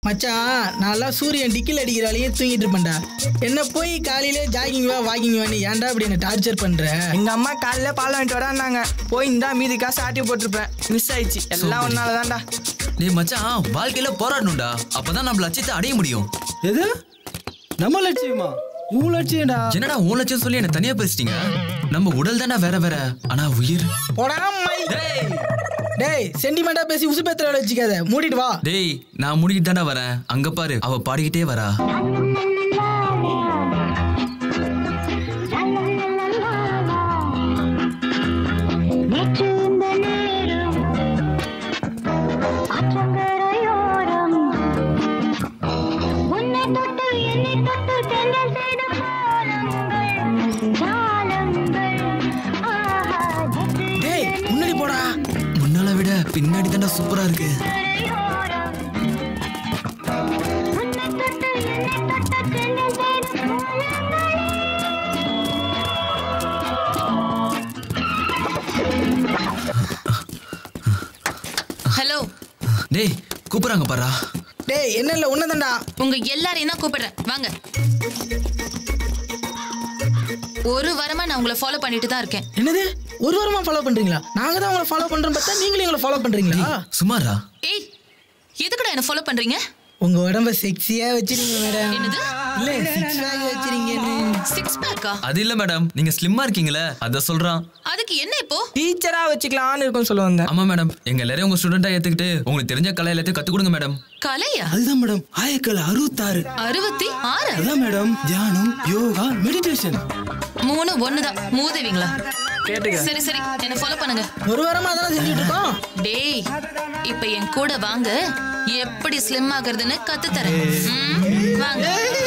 மச்சான் நான்லாம் சூரியன் டிக்கில் அடிக்கிறாலேயே தூங்கிட்டு இருப்பேன்டா என்ன போய் காலையிலே ஜாகிங் வா வாக்கிங் வான்னு ஏன்டா இப்படி என்ன டார்ச்சர் பண்ற எங்க அம்மா காலையில பால் வாங்கிட்டு வரான்னாங்க போய் இந்தா மீதி காசு ஆட்டி போட்டிருப்பேன் மிஸ் ஆயிடுச்சு எல்லாம் ஒன்னால தான்டா டேய் மச்சான் வாழ்க்கையில போராடணும்டா அப்பதான் நம்ம லட்சியத்தை அடைய முடியும் எது நம்ம லட்சியமா உன் லட்சியம்டா என்னடா உன் லட்சியம் சொல்லி என்ன தனியா பேசிட்டீங்க நம்ம உடல் தானே வேற வேற ஆனா உயிர் போடா மை டேய் சென்டிமெண்டா பேசி உசு பேத்திர வச்சுக்காத மூடிட்டு வா டேய் நான் முடிக்கிட்டு தானே வரேன் அங்க பாரு அவ பாடிக்கிட்டே வரா நேற்று இந்த நேரம் ஆற்றங்கரையோரம் உன்னை தொட்டு என்னை தொட்டு தென்றல் செய்த கோலங்கள் ஜாலங்கள் ஆஹா நேற்று டேய் முன்னாடி போடா முன்னால விட பின்னாடி தானே சூப்பரா இருக்கு கரையோரம் உன்னை தொட்டு என்னை தொட்டு தென்றல் செய்த கோலங்கள் ஹலோ டேய் கூப்பிடுறாங்க பாரா டேய் என்ன இல்ல உன்னதான்டா உங்க எல்லாரையும் தான் கூப்பிடுறேன் வாங்க ஒரு வாரமா நான் உங்களை ஃபாலோ பண்ணிட்டு தான் இருக்கேன் என்னது ஒரு வாரமா ஃபாலோ பண்றீங்களா நாங்க தான் உங்களை ஃபாலோ பண்றோம் பார்த்தா நீங்களும் எங்களை ஃபாலோ பண்றீங்களா சுமாரா ஏய் எதுக்குடா என்ன ஃபாலோ பண்றீங்க உங்க உடம்ப செக்ஸியா வச்சிருங்க மேடம் என்னது இல்ல சிக்ஸ் பேக் வச்சிருங்கன்னு சிக்ஸ் பேக்கா அது இல்ல மேடம் நீங்க ஸ்லிம்மா இருக்கீங்களே அத சொல்றான் அதுக்கு என்ன இப்போ டீச்சரா வச்சுக்கலாம்னு இருக்கும் சொல்ல வந்தேன் ஆமா மேடம் எங்க எல்லாரையும் உங்க ஸ்டூடெண்டா ஏத்துக்கிட்டு உங்களுக்கு தெரிஞ்ச கலை எல்லாத்தையும் கத்து கொடுங்க மேடம் கலையா அதுதான் மேடம் ஆயக்கல் அறுபத்தாறு அறுபத்தி ஆறு அதான் மேடம் தியானம் யோகா மெடிடேஷன் மூணு ஒண்ணுதான் மூதேவிங்களா கேட்டுக்க சரி சரி என்ன ஃபாலோ பண்ணுங்க ஒரு வாரமா அதான் செஞ்சுட்டு இருக்கோம் டேய் இப்ப என் கூட வாங்க எப்படி ஸ்லிம் ஆகுறதுன்னு கத்து தரேன் ம், வாங்க